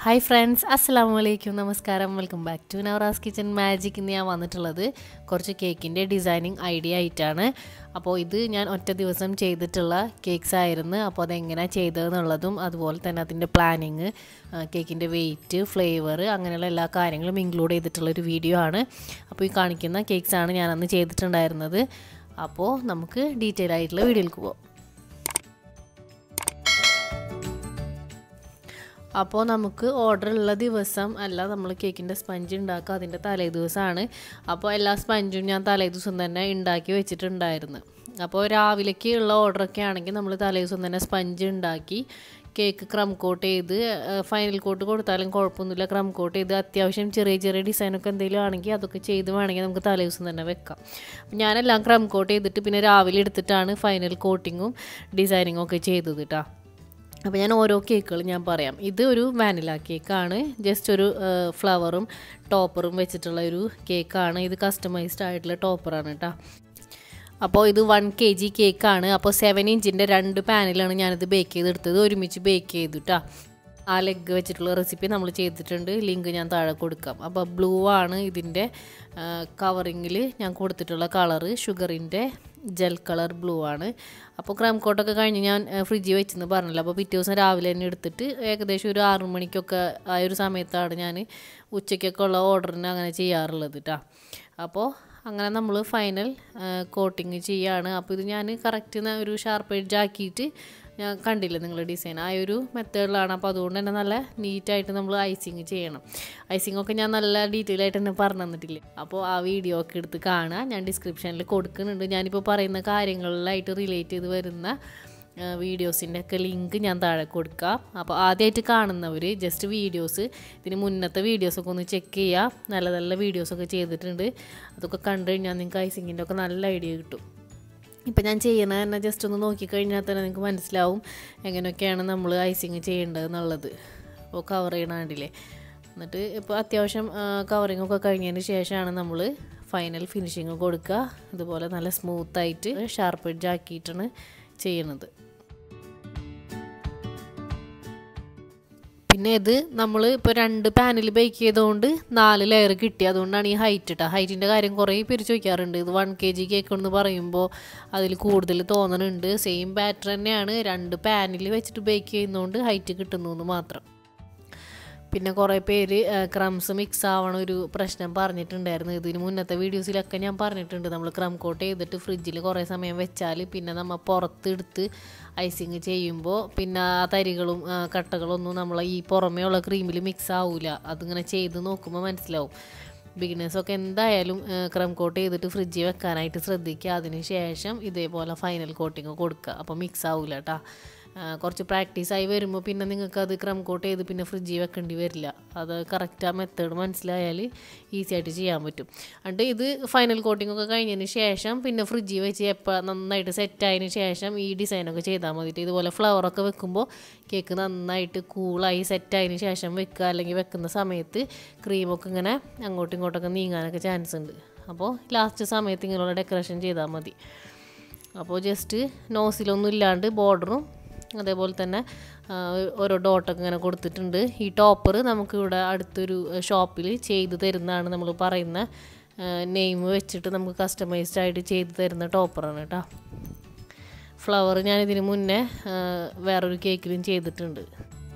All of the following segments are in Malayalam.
ഹായ് ഫ്രണ്ട്സ് അസ്സാം വലൈക്കും നമസ്കാരം welcome back to Navaras kitchen magic ഇന്ന് ഞാൻ വന്നിട്ടുള്ളത് കുറച്ച് കേക്കിൻ്റെ ഡിസൈനിങ് ഐഡിയ ആയിട്ടാണ് അപ്പോൾ ഇത് ഞാൻ ഒറ്റ ദിവസം ചെയ്തിട്ടുള്ള കേക്ക്സ് ആയിരുന്നു അപ്പോൾ അതെങ്ങനെയാണ് ചെയ്തതെന്നുള്ളതും അതുപോലെ തന്നെ അതിൻ്റെ പ്ലാനിങ് കേക്കിൻ്റെ വെയിറ്റ് ഫ്ലേവർ അങ്ങനെയുള്ള എല്ലാ കാര്യങ്ങളും ഇൻക്ലൂഡ് ചെയ്തിട്ടുള്ള ഒരു വീഡിയോ ആണ് അപ്പോൾ ഈ കാണിക്കുന്ന കേക്ക്സ് ആണ് ഞാൻ അന്ന് ചെയ്തിട്ടുണ്ടായിരുന്നത് അപ്പോൾ നമുക്ക് ഡീറ്റെയിൽ ആയിട്ടുള്ള വീഡിയോയിലേക്ക് പോകാം അപ്പോൾ നമുക്ക് ഓർഡർ ഉള്ള ദിവസം അല്ല നമ്മൾ കേക്കിൻ്റെ സ്പഞ്ച് ഉണ്ടാക്കുക അതിൻ്റെ തലേ ദിവസമാണ് അപ്പോൾ എല്ലാ സ്പഞ്ചും ഞാൻ തലേ ദിവസം തന്നെ ഉണ്ടാക്കി വെച്ചിട്ടുണ്ടായിരുന്നു അപ്പോൾ രാവിലേക്ക് ഉള്ള ഓർഡറൊക്കെ ആണെങ്കിൽ നമ്മൾ തലേ ദിവസം തന്നെ സ്പഞ്ച് ഉണ്ടാക്കി കേക്ക് ക്രം കോട്ട് ചെയ്ത് ഫൈനൽ കോട്ട് കൊടുത്താലും കുഴപ്പമൊന്നുമില്ല ക്രം കോട്ട് ചെയ്ത് അത്യാവശ്യം ചെറിയ ചെറിയ ഡിസൈനൊക്കെ എന്തെങ്കിലും ആണെങ്കിൽ അതൊക്കെ ചെയ്ത് വേണമെങ്കിൽ നമുക്ക് തലേ ദിവസം തന്നെ വെക്കാം ഞാനെല്ലാം ക്രം കോട്ട് ചെയ്തിട്ട് പിന്നെ രാവിലെ എടുത്തിട്ടാണ് ഫൈനൽ കോട്ടിങ്ങും ഡിസൈനിങ്ങും ഒക്കെ ചെയ്തത് കേട്ടോ അപ്പോൾ ഞാൻ ഓരോ കേക്കുകൾ ഞാൻ പറയാം ഇത് ഒരു വാനില കേക്കാണ് ജസ്റ്റ് ഒരു ഫ്ലവറും ടോപ്പറും വെച്ചിട്ടുള്ള ഒരു കേക്കാണ് ഇത് കസ്റ്റമൈസ്ഡ് ആയിട്ടുള്ള ടോപ്പറാണ് കേട്ടോ അപ്പോൾ ഇത് വൺ കെ ജി കേക്കാണ് അപ്പോൾ സെവൻ ഇഞ്ചിൻ്റെ രണ്ട് പാനിലാണ് ഞാനിത് ബേക്ക് ചെയ്തെടുത്തത് ഒരുമിച്ച് ബേക്ക് ചെയ്തു കേട്ടോ ആ ലെഗ് വെച്ചിട്ടുള്ള റെസിപ്പി നമ്മൾ ചെയ്തിട്ടുണ്ട് ലിങ്ക് ഞാൻ താഴെ കൊടുക്കാം അപ്പോൾ ബ്ലൂ ആണ് ഇതിൻ്റെ കവറിങ്ങിൽ ഞാൻ കൊടുത്തിട്ടുള്ള കളറ് ഷുഗറിൻ്റെ ജെൽ കളർ ബ്ലൂ ആണ് അപ്പോൾ ക്രം കോട്ടൊക്കെ കഴിഞ്ഞ് ഞാൻ ഫ്രിഡ്ജിൽ വെച്ചെന്ന് പറഞ്ഞല്ലോ അപ്പോൾ പിറ്റേ ദിവസം രാവിലെ തന്നെ എടുത്തിട്ട് ഏകദേശം ഒരു ആറു മണിക്കൊക്കെ ആ ഒരു സമയത്താണ് ഞാൻ ഉച്ചയ്ക്കൊക്കെ ഉള്ള ഓർഡറിന് അങ്ങനെ ചെയ്യാറുള്ളത് കേട്ടോ അപ്പോൾ അങ്ങനെ നമ്മൾ ഫൈനൽ കോട്ടിങ് ചെയ്യാണ് അപ്പോൾ ഇത് ഞാൻ കറക്റ്റ് ഒരു ഷാർപ്പ് എഡ്ജ് ആക്കിയിട്ട് ഞാൻ കണ്ടില്ല നിങ്ങൾ ഡിസൈൻ ആ ഒരു മെത്തേഡിലാണ് അപ്പോൾ അതുകൊണ്ട് തന്നെ നല്ല നീറ്റായിട്ട് നമ്മൾ ഐസിങ് ചെയ്യണം ഐസിങ് ഒക്കെ ഞാൻ നല്ല ഡീറ്റെയിൽ ആയിട്ട് തന്നെ പറഞ്ഞു തന്നിട്ടില്ലേ അപ്പോൾ ആ വീഡിയോ ഒക്കെ എടുത്ത് കാണുക ഞാൻ ഡിസ്ക്രിപ്ഷനിൽ കൊടുക്കുന്നുണ്ട് ഞാനിപ്പോൾ പറയുന്ന കാര്യങ്ങളിലായിട്ട് റിലേറ്റ് ചെയ്ത് വരുന്ന വീഡിയോസിൻ്റെ ഒക്കെ ലിങ്ക് ഞാൻ താഴെ കൊടുക്കാം അപ്പോൾ ആദ്യമായിട്ട് കാണുന്നവർ ജസ്റ്റ് വീഡിയോസ് ഇതിന് മുന്നത്തെ വീഡിയോസൊക്കെ ഒന്ന് ചെക്ക് ചെയ്യുക നല്ല നല്ല വീഡിയോസൊക്കെ ചെയ്തിട്ടുണ്ട് അതൊക്കെ കണ്ടു കഴിഞ്ഞാൽ നിങ്ങൾക്ക് ഐസിങ്ങിൻ്റെ ഒക്കെ നല്ല ഐഡിയ കിട്ടും ഇപ്പം ഞാൻ ചെയ്യണത് തന്നെ ജസ്റ്റ് ഒന്ന് നോക്കിക്കഴിഞ്ഞാൽ തന്നെ നിങ്ങൾക്ക് മനസ്സിലാവും എങ്ങനെയൊക്കെയാണ് നമ്മൾ ഐസിങ് ചെയ്യേണ്ടത് എന്നുള്ളത് അപ്പോൾ കവർ ചെയ്യണ കണ്ടില്ലേ എന്നിട്ട് ഇപ്പോൾ അത്യാവശ്യം കവറിങ് ഒക്കെ കഴിഞ്ഞതിന് ശേഷമാണ് നമ്മൾ ഫൈനൽ ഫിനിഷിങ് കൊടുക്കുക ഇതുപോലെ നല്ല സ്മൂത്തായിട്ട് ഷാർപ്പ് എഡ്ജ് ആക്കിയിട്ടാണ് ചെയ്യണത് പിന്നെ ഇത് നമ്മൾ ഇപ്പോൾ രണ്ട് പാനിൽ ബേക്ക് ചെയ്തുകൊണ്ട് നാല് ലെയർ കിട്ടി അതുകൊണ്ടാണ് ഈ ഹൈറ്റ് ഇട്ട ഹൈറ്റിൻ്റെ കാര്യം കുറേ പേര് ചോദിക്കാറുണ്ട് ഇത് വൺ കെ ജി കേക്ക് എന്ന് പറയുമ്പോൾ അതിൽ കൂടുതൽ തോന്നുന്നുണ്ട് സെയിം ബാറ്റർ തന്നെയാണ് രണ്ട് പാനിൽ വെച്ചിട്ട് ബേക്ക് ചെയ്യുന്നതുകൊണ്ട് ഹൈറ്റ് കിട്ടുന്നു എന്ന് മാത്രം പിന്നെ കുറേ പേര് ക്രംസ് മിക്സ് ആവണ ഒരു പ്രശ്നം പറഞ്ഞിട്ടുണ്ടായിരുന്നു ഇതിന് മുന്നത്തെ വീഡിയോസിലൊക്കെ ഞാൻ പറഞ്ഞിട്ടുണ്ട് നമ്മൾ ക്രം കോട്ട് ചെയ്തിട്ട് ഫ്രിഡ്ജിൽ കുറേ സമയം വെച്ചാൽ പിന്നെ നമ്മൾ പുറത്തെടുത്ത് ഐസിങ് ചെയ്യുമ്പോൾ പിന്നെ ആ തരികളും കട്ടകളൊന്നും നമ്മൾ ഈ പുറമേ ഉള്ള ക്രീമിൽ മിക്സ് ആവില്ല അതിങ്ങനെ ചെയ്ത് നോക്കുമ്പോൾ മനസ്സിലാവും ബിഗിനേഴ്സൊക്കെ എന്തായാലും ക്രം കോട്ട് ചെയ്തിട്ട് ഫ്രിഡ്ജിൽ വെക്കാനായിട്ട് ശ്രദ്ധിക്കുക അതിന് ശേഷം ഇതേപോലെ ഫൈനൽ കോട്ടിങ് കൊടുക്കുക അപ്പോൾ മിക്സ് ആവില്ല കേട്ടോ കുറച്ച് പ്രാക്ടീസായി വരുമ്പോൾ പിന്നെ നിങ്ങൾക്ക് അത് ക്രം കോട്ട് ചെയ്ത് പിന്നെ ഫ്രിഡ്ജിൽ വെക്കേണ്ടി വരില്ല അത് കറക്റ്റ് ആ മെത്തേഡ് മനസ്സിലായാൽ ഈസി ആയിട്ട് ചെയ്യാൻ പറ്റും എന്നിട്ട് ഇത് ഫൈനൽ കോട്ടിംഗ് ഒക്കെ കഴിഞ്ഞതിന് ശേഷം പിന്നെ ഫ്രിഡ്ജിൽ വെച്ച് എപ്പോൾ നന്നായിട്ട് സെറ്റ് ആയതിന് ശേഷം ഈ ഡിസൈനൊക്കെ ചെയ്താൽ മതിയിട്ട് ഇതുപോലെ ഫ്ലവറൊക്കെ വെക്കുമ്പോൾ കേക്ക് നന്നായിട്ട് കൂളായി സെറ്റ് ആയതിന് ശേഷം വെക്കുക അല്ലെങ്കിൽ വെക്കുന്ന സമയത്ത് ക്രീമൊക്കെ ഇങ്ങനെ അങ്ങോട്ടും ഇങ്ങോട്ടൊക്കെ നീങ്ങാനൊക്കെ ചാൻസ് ഉണ്ട് അപ്പോൾ ലാസ്റ്റ് സമയത്ത് ഇങ്ങനെയുള്ള ഡെക്കറേഷൻ ചെയ്താൽ മതി അപ്പോൾ ജസ്റ്റ് നോസിലൊന്നും ഇല്ലാണ്ട് ബോർഡറും അതേപോലെ തന്നെ ഓരോ ഡോട്ടൊക്കെ ഇങ്ങനെ കൊടുത്തിട്ടുണ്ട് ഈ ടോപ്പർ നമുക്കിവിടെ അടുത്തൊരു ഷോപ്പിൽ ചെയ്ത് തരുന്നതാണ് നമ്മൾ പറയുന്ന നെയിം വെച്ചിട്ട് നമുക്ക് കസ്റ്റമൈസ്ഡ് ആയിട്ട് ചെയ്ത് തരുന്ന ടോപ്പറാണ് കേട്ടോ ഫ്ലവർ ഞാൻ ഇതിന് മുന്നേ വേറൊരു കേക്കിലും ചെയ്തിട്ടുണ്ട്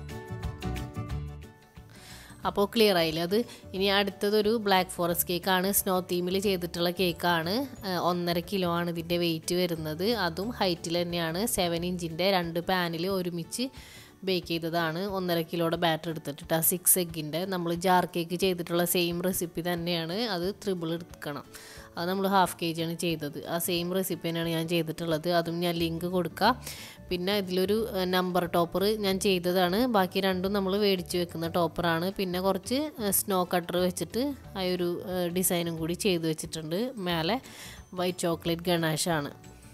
അപ്പോൾ ക്ലിയർ ആയില്ലേ അത് ഇനി അടുത്തതൊരു ബ്ലാക്ക് ഫോറസ്റ്റ് കേക്കാണ് സ്നോ തീമിൽ ചെയ്തിട്ടുള്ള കേക്കാണ് ഒന്നര കിലോ ആണ് ഇതിൻ്റെ വെയിറ്റ് വരുന്നത് അതും ഹൈറ്റിൽ തന്നെയാണ് സെവൻ ഇഞ്ചിൻ്റെ രണ്ട് പാനിൽ ഒരുമിച്ച് ബേക്ക് ചെയ്തതാണ് ഒന്നര കിലോയുടെ ബാറ്റർ എടുത്തിട്ട് ആ സിക്സ് എഗ്ഗിൻ്റെ നമ്മൾ ജാർ കേക്ക് ചെയ്തിട്ടുള്ള സെയിം റെസിപ്പി തന്നെയാണ് അത് ത്രിബിൾ എടുക്കണം അത് നമ്മൾ ഹാഫ് കെ ജിയാണ് ചെയ്തത് ആ സെയിം റെസിപ്പി തന്നെയാണ് ഞാൻ ചെയ്തിട്ടുള്ളത് അതും ഞാൻ ലിങ്ക് കൊടുക്കാം പിന്നെ ഇതിലൊരു നമ്പർ ടോപ്പർ ഞാൻ ചെയ്തതാണ് ബാക്കി രണ്ടും നമ്മൾ മേടിച്ച് വെക്കുന്ന ടോപ്പറാണ് പിന്നെ കുറച്ച് സ്നോ കട്ടർ വെച്ചിട്ട് ആ ഒരു ഡിസൈനും കൂടി ചെയ്ത് വെച്ചിട്ടുണ്ട് മേലെ വൈറ്റ് ചോക്ലേറ്റ് ഗണാഷാണ്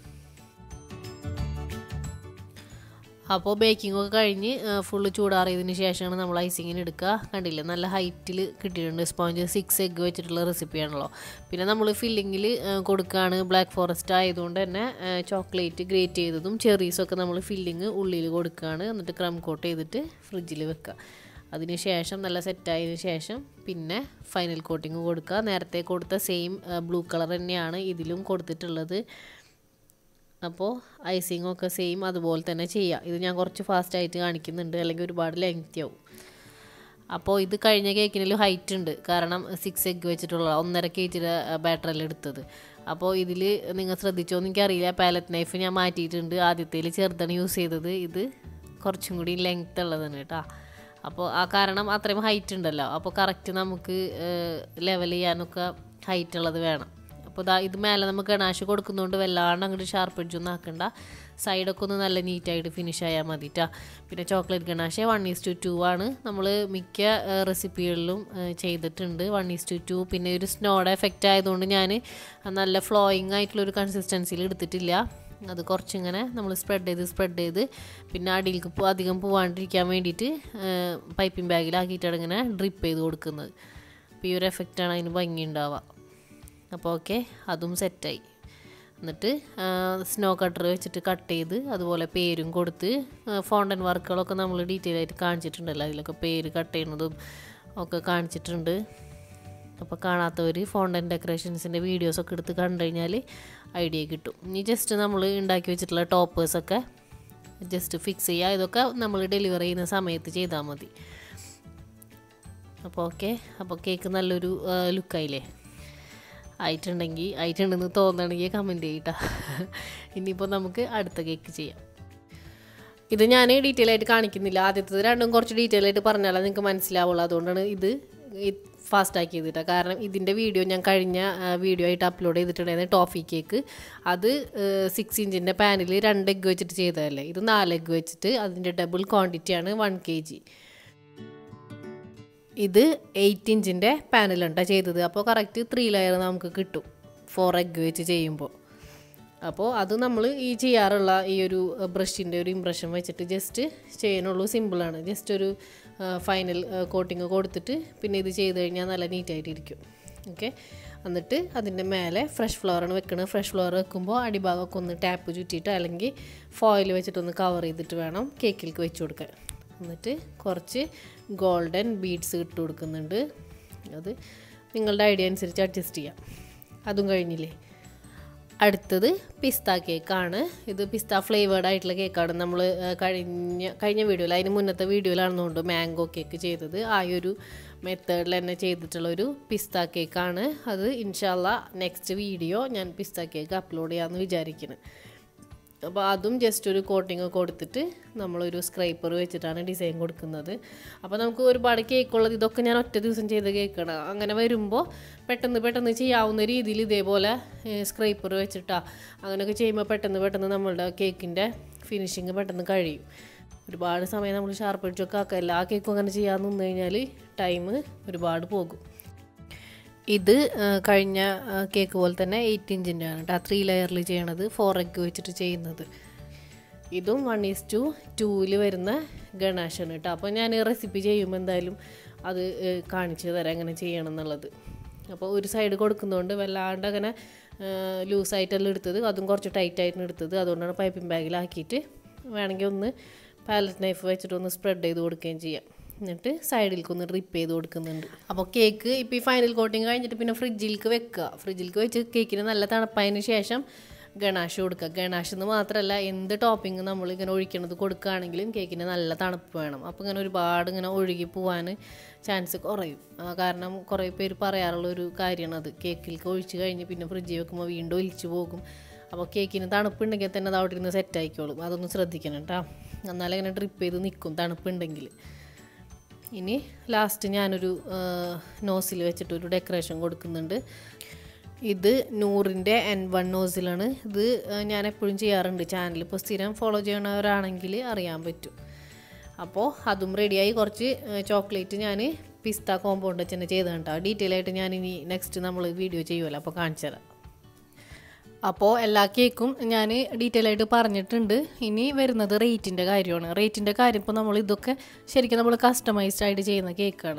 അപ്പോൾ ബേക്കിംഗ് ഒക്കെ കഴിഞ്ഞ് ഫുള്ള് ചൂടാറിയതിന് ശേഷമാണ് നമ്മൾ ഐസിങ്ങിന് എടുക്കുക കണ്ടില്ലേ നല്ല ഹൈറ്റിൽ കിട്ടിയിട്ടുണ്ട് സ്പോഞ്ച് സിക്സ് എഗ്ഗ് വെച്ചിട്ടുള്ള റെസിപ്പിയാണല്ലോ പിന്നെ നമ്മൾ ഫില്ലിങ്ങിൽ കൊടുക്കുകയാണ് ബ്ലാക്ക് ഫോറസ്റ്റ് ആയതുകൊണ്ട് തന്നെ ചോക്ലേറ്റ് ഗ്രേറ്റ് ചെയ്തതും ചെറീസൊക്കെ നമ്മൾ ഫില്ലിങ് ഉള്ളിൽ കൊടുക്കുകയാണ് എന്നിട്ട് ക്രം കോട്ട് ചെയ്തിട്ട് ഫ്രിഡ്ജിൽ വെക്കുക അതിന് ശേഷം നല്ല സെറ്റായതിനു ശേഷം പിന്നെ ഫൈനൽ കോട്ടിങ് കൊടുക്കുക നേരത്തെ കൊടുത്ത സെയിം ബ്ലൂ കളർ തന്നെയാണ് ഇതിലും കൊടുത്തിട്ടുള്ളത് അപ്പോൾ ഐസിങ് ഒക്കെ സെയിം അതുപോലെ തന്നെ ചെയ്യുക ഇത് ഞാൻ കുറച്ച് ഫാസ്റ്റായിട്ട് കാണിക്കുന്നുണ്ട് അല്ലെങ്കിൽ ഒരുപാട് ലെങ്തി ആവും അപ്പോൾ ഇത് കഴിഞ്ഞ കേക്കിന് ഹൈറ്റ് ഉണ്ട് കാരണം സിക്സ് എഗ് വെച്ചിട്ടുള്ള ഒന്നര കെ ജിയുടെ ബാറ്ററിയിൽ എടുത്തത് അപ്പോൾ ഇതിൽ നിങ്ങൾ ശ്രദ്ധിച്ചോന്ന് എനിക്കറിയില്ല പാലറ്റ് നൈഫ് ഞാൻ മാറ്റിയിട്ടുണ്ട് ആദ്യത്തേൽ ചെറുതാണ് യൂസ് ചെയ്തത് ഇത് കുറച്ചും കൂടി ലെങ്ത് ഉള്ളതാണ് കേട്ടോ അപ്പോൾ ആ കാരണം അത്രയും ഹൈറ്റ് ഉണ്ടല്ലോ അപ്പോൾ കറക്റ്റ് നമുക്ക് ലെവൽ ചെയ്യാനൊക്കെ ഹൈറ്റ് ഉള്ളത് വേണം അപ്പോൾ ഇതാ ഇത് മേലെ നമുക്ക് ഗണാശ് കൊടുക്കുന്നതുകൊണ്ട് വല്ലാണ്ട് അങ്ങോട്ട് ഷാർപ്പ് എഡ്ജൊന്നും ആക്കണ്ട സൈഡൊക്കെ ഒന്ന് നല്ല നീറ്റായിട്ട് ഫിനിഷ് ആയാൽ മതി ട്ടാ പിന്നെ chocolate ganache one is to two ആണ് നമ്മൾ മിക്ക റെസിപ്പികളിലും ചെയ്തിട്ടുണ്ട് വൺ ഈസ് ടു ടു പിന്നെ ഒരു സ്നോയുടെ എഫക്റ്റ് ആയതുകൊണ്ട് ഞാൻ നല്ല ഫ്ലോയിങ് ആയിട്ടുള്ളൊരു കൺസിസ്റ്റൻസിയിൽ എടുത്തിട്ടില്ല അത് കുറച്ചിങ്ങനെ നമ്മൾ സ്പ്രെഡ് ചെയ്ത് സ്പ്രെഡ് ചെയ്ത് പിന്നെ അടിയിലേക്ക് പോ അധികം പോവാണ്ടിരിക്കാൻ വേണ്ടിയിട്ട് പൈപ്പിംഗ് ബാഗിലാക്കിയിട്ടാണ് ഇങ്ങനെ ഡ്രിപ്പ് ചെയ്ത് കൊടുക്കുന്നത് അപ്പോൾ ഈ ഒരു എഫക്റ്റാണ് അതിന് ഭംഗി ഉണ്ടാവുക അപ്പോൾ ഓക്കെ അതും സെറ്റായി എന്നിട്ട് സ്നോ കട്ടർ വെച്ചിട്ട് കട്ട് ചെയ്ത് അതുപോലെ പേരും കൊടുത്ത് ഫോണ്ടൻ വർക്കുകളൊക്കെ നമ്മൾ ഡീറ്റെയിൽ ആയിട്ട് കാണിച്ചിട്ടുണ്ടല്ലോ അതിലൊക്കെ പേര് കട്ട് ചെയ്യുന്നതും ഒക്കെ കാണിച്ചിട്ടുണ്ട് അപ്പോൾ കാണാത്തവർ ഫോണ്ടൻ ഡെക്കറേഷൻസിൻ്റെ വീഡിയോസൊക്കെ എടുത്ത് കണ്ടു കഴിഞ്ഞാൽ ഐഡിയ കിട്ടും ഇനി ജസ്റ്റ് നമ്മൾ ഉണ്ടാക്കി വെച്ചിട്ടുള്ള ടോപ്പേഴ്സൊക്കെ ജസ്റ്റ് ഫിക്സ് ചെയ്യുക ഇതൊക്കെ നമ്മൾ ഡെലിവറി ചെയ്യുന്ന സമയത്ത് ചെയ്താൽ മതി അപ്പോൾ ഓക്കെ അപ്പോൾ കേക്ക് നല്ലൊരു ലുക്കായില്ലേ ആയിട്ടുണ്ടെങ്കിൽ ആയിട്ടുണ്ടെന്ന് തോന്നണമെങ്കിൽ കമൻറ്റ് ചെയ്യട്ടാ ഇനിയിപ്പോൾ നമുക്ക് അടുത്ത കേക്ക് ചെയ്യാം ഇത് ഞാൻ ഡീറ്റെയിൽ ആയിട്ട് കാണിക്കുന്നില്ല ആദ്യത്തത് രണ്ടും കുറച്ച് ഡീറ്റെയിൽ ആയിട്ട് പറഞ്ഞാലേ നിങ്ങൾക്ക് മനസ്സിലാവുള്ളൂ അതുകൊണ്ടാണ് ഇത് ഫാസ്റ്റ് ആക്കി ചെയ്തിട്ടാ കാരണം ഇതിൻ്റെ വീഡിയോ ഞാൻ കഴിഞ്ഞ വീഡിയോ ആയിട്ട് അപ്ലോഡ് ചെയ്തിട്ടുണ്ടായിരുന്നു ടോഫി കേക്ക് അത് സിക്സ് ഇഞ്ചിൻ്റെ പാനിൽ രണ്ട് എഗ്ഗ് വെച്ചിട്ട് ചെയ്തതല്ലേ ഇത് നാല് എഗ്ഗ് വെച്ചിട്ട് അതിൻ്റെ ഡബിൾ ക്വാണ്ടിറ്റിയാണ് വൺ കെ ജി ഇത് എയ്റ്റ് ഇഞ്ചിൻ്റെ പാനലുണ്ടാ ചെയ്തത് അപ്പോൾ കറക്റ്റ് ത്രീ ലെയർ നമുക്ക് കിട്ടും ഫോർ എഗ് വെച്ച് ചെയ്യുമ്പോൾ അപ്പോൾ അത് നമ്മൾ ഈ ചെയ്യാറുള്ള ഈ ഒരു ബ്രഷിൻ്റെ ഒരു ഇമ്പ്രഷൻ വെച്ചിട്ട് ജസ്റ്റ് ചെയ്യാനുള്ളൂ സിമ്പിളാണ് ജസ്റ്റ് ഒരു ഫൈനൽ കോട്ടിങ് കൊടുത്തിട്ട് പിന്നെ ഇത് ചെയ്ത് കഴിഞ്ഞാൽ നല്ല നീറ്റായിട്ടിരിക്കും ഓക്കെ എന്നിട്ട് അതിൻ്റെ മേലെ ഫ്രഷ് ഫ്ലവറാണ് വെക്കുന്നത് ഫ്രഷ് ഫ്ലവർ വെക്കുമ്പോൾ അടിഭാഗമൊക്കെ ഒന്ന് ടാപ്പ് ചുറ്റിയിട്ട് അല്ലെങ്കിൽ ഫോയിൽ വെച്ചിട്ടൊന്ന് കവർ ചെയ്തിട്ട് വേണം കേക്കിലേക്ക് വെച്ച് കൊടുക്കാൻ എന്നിട്ട് കുറച്ച് ഗോൾഡൻ ബീഡ്സ് ഇട്ട് കൊടുക്കുന്നുണ്ട് അത് നിങ്ങളുടെ ഐഡിയ അനുസരിച്ച് അഡ്ജസ്റ്റ് ചെയ്യാം അതും കഴിഞ്ഞില്ലേ അടുത്തത് പിസ്ത കേക്കാണ് ഇത് പിസ്ത ഫ്ലേവേർഡ് ആയിട്ടുള്ള കേക്കാണ് നമ്മൾ കഴിഞ്ഞ കഴിഞ്ഞ വീഡിയോയിൽ അതിന് മുന്നത്തെ വീഡിയോയിലാണെന്നുകൊണ്ട് മാംഗോ കേക്ക് ചെയ്തത് ആ ഒരു മെത്തേഡിൽ തന്നെ ചെയ്തിട്ടുള്ള ഒരു പിസ്ത കേക്കാണ് അത് ഇൻഷാല്ല നെക്സ്റ്റ് വീഡിയോ ഞാൻ പിസ്ത കേക്ക് അപ്ലോഡ് ചെയ്യാമെന്ന് വിചാരിക്കുന്നത് അപ്പോൾ അതും ജസ്റ്റ് ഒരു കോട്ടിങ് കൊടുത്തിട്ട് നമ്മളൊരു സ്ക്രൈപ്പർ വെച്ചിട്ടാണ് ഡിസൈൻ കൊടുക്കുന്നത് അപ്പോൾ നമുക്ക് ഒരുപാട് കേക്കുള്ളത് ഇതൊക്കെ ഞാൻ ഒറ്റ ദിവസം ചെയ്ത കേക്കാണ് അങ്ങനെ വരുമ്പോൾ പെട്ടെന്ന് പെട്ടെന്ന് ചെയ്യാവുന്ന രീതിയിൽ ഇതേപോലെ സ്ക്രൈപ്പർ വെച്ചിട്ടാ അങ്ങനെയൊക്കെ ചെയ്യുമ്പോൾ പെട്ടെന്ന് പെട്ടെന്ന് നമ്മളുടെ കേക്കിൻ്റെ ഫിനിഷിങ് പെട്ടെന്ന് കഴിയും ഒരുപാട് സമയം നമ്മൾ ഷാർപ്പ് അടിച്ചൊക്കെ ആക്കുക എല്ലാ കേക്കും അങ്ങനെ ചെയ്യാൻ നിന്ന് കഴിഞ്ഞാൽ ടൈം ഒരുപാട് പോകും ഇത് കഴിഞ്ഞ കേക്ക് പോലെ തന്നെ എയ്റ്റ് ഇഞ്ചിൻ്റെ ആണ് കേട്ടോ ത്രീ ലെയറിൽ ചെയ്യണത് ഫോർ എഗ് വെച്ചിട്ട് ചെയ്യുന്നത് ഇതും വൺ ഈസ് ടു ടൂവിൽ വരുന്ന ഗണാശാണ് കേട്ടോ അപ്പോൾ ഞാൻ റെസിപ്പി ചെയ്യുമ്പോൾ എന്തായാലും അത് കാണിച്ചു തരാം എങ്ങനെ ചെയ്യണം എന്നുള്ളത് അപ്പോൾ ഒരു സൈഡ് കൊടുക്കുന്നതുകൊണ്ട് വല്ലാണ്ട് അങ്ങനെ ലൂസായിട്ടല്ല എടുത്തത് അതും കുറച്ച് ടൈറ്റായിട്ടാണ് എടുത്തത് അതുകൊണ്ടാണ് പൈപ്പിംഗ് ബാഗിലാക്കിയിട്ട് വേണമെങ്കിൽ ഒന്ന് പാലറ്റ് നൈഫ് വെച്ചിട്ട് ഒന്ന് സ്പ്രെഡ് ചെയ്ത് കൊടുക്കുകയും ചെയ്യാം എന്നിട്ട് സൈഡിലേക്ക് ഒന്ന് ഡ്രിപ്പ് ചെയ്ത് കൊടുക്കുന്നുണ്ട് അപ്പോൾ കേക്ക് ഇപ്പോൾ ഈ ഫൈനൽ കോട്ടിങ് കഴിഞ്ഞിട്ട് പിന്നെ ഫ്രിഡ്ജിലേക്ക് വെക്കുക ഫ്രിഡ്ജിലേക്ക് വെച്ച് കേക്കിന് നല്ല തണുപ്പായതിന് ശേഷം ഗണാഷ് കൊടുക്കുക ഗണാഷ് എന്ന് മാത്രമല്ല എന്ത് ടോപ്പിംഗ് നമ്മൾ ഇങ്ങനെ ഒഴിക്കണത് കൊടുക്കുകയാണെങ്കിലും കേക്കിന് നല്ല തണുപ്പ് വേണം അപ്പോൾ ഇങ്ങനെ ഒരുപാട് ഇങ്ങനെ ഒഴുകി പോകാൻ ചാൻസ് കുറയും കാരണം കുറേ പേര് പറയാറുള്ള ഒരു കാര്യമാണ് അത് കേക്കിലേക്ക് ഒഴിച്ച് കഴിഞ്ഞ് പിന്നെ ഫ്രിഡ്ജിൽ വെക്കുമ്പോൾ വീണ്ടും ഒലിച്ചു പോകും അപ്പോൾ കേക്കിന് തണുപ്പുണ്ടെങ്കിൽ തന്നെ അത് അവിടെ ഇരുന്ന് സെറ്റ് ആയിക്കോളും അതൊന്ന് ശ്രദ്ധിക്കണം കേട്ടോ എന്നാലും ഇങ്ങനെ ഡ്രിപ്പ് ചെയ്ത് നിൽക്കും തണുപ്പുണ്ടെങ്കിൽ ഇനി ലാസ്റ്റ് ഞാനൊരു നോസിൽ വെച്ചിട്ട് ഒരു ഡെക്കറേഷൻ കൊടുക്കുന്നുണ്ട് ഇത് നൂറിൻ്റെ എൻ വൺ നോസിലാണ് ഇത് ഞാൻ എപ്പോഴും ചെയ്യാറുണ്ട് ചാനൽ ഇപ്പോൾ സ്ഥിരം ഫോളോ ചെയ്യണവരാണെങ്കിൽ അറിയാൻ പറ്റും അപ്പോൾ അതും റെഡിയായി കുറച്ച് ചോക്ലേറ്റ് ഞാൻ പിസ്ത കോമ്പൗണ്ട് വെച്ച് തന്നെ ചെയ്ത് കേട്ടോ ഡീറ്റെയിൽ ആയിട്ട് ഞാൻ ഇനി നെക്സ്റ്റ് നമ്മൾ വീഡിയോ ചെയ്യുമല്ലോ അപ്പോൾ കാണിച്ചു തരാം അപ്പോൾ എല്ലാ കേക്കും ഞാൻ ഡീറ്റെയിൽ ആയിട്ട് പറഞ്ഞിട്ടുണ്ട് ഇനി വരുന്നത് റേറ്റിൻ്റെ കാര്യമാണ് റേറ്റിൻ്റെ കാര്യം ഇപ്പോൾ നമ്മൾ ഇതൊക്കെ ശരിക്കും നമ്മൾ കസ്റ്റമൈസ്ഡ് ആയിട്ട് ചെയ്യുന്ന കേക്കാണ്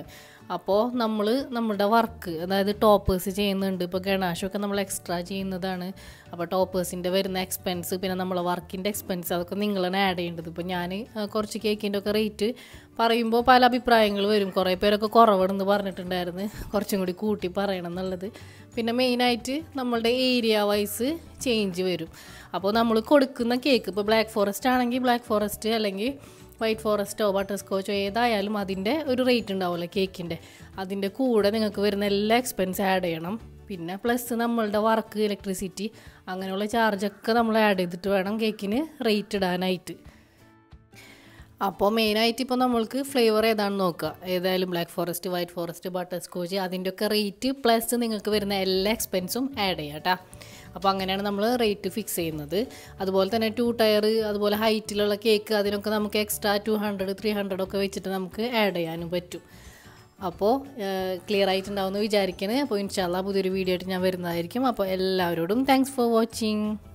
അപ്പോൾ നമ്മൾ നമ്മുടെ വർക്ക് അതായത് ടോപ്പേഴ്സ് ചെയ്യുന്നുണ്ട് ഇപ്പോൾ ഗണാഷൊക്കെ നമ്മൾ എക്സ്ട്രാ ചെയ്യുന്നതാണ് അപ്പോൾ ടോപ്പേഴ്സിൻ്റെ വരുന്ന എക്സ്പെൻസ് പിന്നെ നമ്മളെ വർക്കിൻ്റെ എക്സ്പെൻസ് അതൊക്കെ നിങ്ങളാണ് ആഡ് ചെയ്യേണ്ടത് ഇപ്പോൾ ഞാൻ കുറച്ച് കേക്കിൻ്റെ ഒക്കെ റേറ്റ് പറയുമ്പോൾ പല അഭിപ്രായങ്ങൾ വരും കുറേ പേരൊക്കെ കുറവെന്ന് പറഞ്ഞിട്ടുണ്ടായിരുന്നു കുറച്ചും കൂടി കൂട്ടി പറയണം എന്നുള്ളത് പിന്നെ മെയിനായിട്ട് നമ്മളുടെ ഏരിയ വൈസ് ചേഞ്ച് വരും അപ്പോൾ നമ്മൾ കൊടുക്കുന്ന കേക്ക് ഇപ്പോൾ ബ്ലാക്ക് ഫോറസ്റ്റ് ആണെങ്കിൽ ബ്ലാക്ക് ഫോറസ്റ്റ് അല്ലെങ്കിൽ വൈറ്റ് ഫോറസ്റ്റോ ബട്ടർ സ്കോച്ചോ ഏതായാലും അതിൻ്റെ ഒരു റേറ്റ് ഉണ്ടാവുമല്ലോ കേക്കിൻ്റെ അതിൻ്റെ കൂടെ നിങ്ങൾക്ക് വരുന്ന എല്ലാ എക്സ്പെൻസ് ആഡ് ചെയ്യണം പിന്നെ പ്ലസ് നമ്മളുടെ വർക്ക് ഇലക്ട്രിസിറ്റി അങ്ങനെയുള്ള ചാർജൊക്കെ നമ്മൾ ആഡ് ചെയ്തിട്ട് വേണം കേക്കിന് റേറ്റ് ഇടാനായിട്ട് അപ്പോൾ മെയിനായിട്ട് ഇപ്പോൾ നമ്മൾക്ക് ഫ്ലേവർ ഏതാണെന്ന് നോക്കുക ഏതായാലും black forest white forest butter scotch അതിൻ്റെയൊക്കെ റേറ്റ് പ്ലസ് നിങ്ങൾക്ക് വരുന്ന എല്ലാ എക്സ്പെൻസും ആഡ് ചെയ്യാം കേട്ടോ അപ്പോൾ അങ്ങനെയാണ് നമ്മൾ റേറ്റ് ഫിക്സ് ചെയ്യുന്നത് അതുപോലെ തന്നെ ടു ടയർ അതുപോലെ ഹൈറ്റിലുള്ള കേക്ക് അതിനൊക്കെ നമുക്ക് extra two hundred three hundred ഒക്കെ വെച്ചിട്ട് നമുക്ക് ആഡ് ചെയ്യാനും പറ്റും അപ്പോൾ ക്ലിയർ ആയിട്ടുണ്ടാവുമെന്ന് വിചാരിക്കുന്നത് അപ്പോൾ ഇൻഷാല്ല പുതിയൊരു വീഡിയോ ആയിട്ട് ഞാൻ വരുന്നതായിരിക്കും അപ്പോൾ എല്ലാവരോടും താങ്ക്സ് ഫോർ വാച്ചിങ്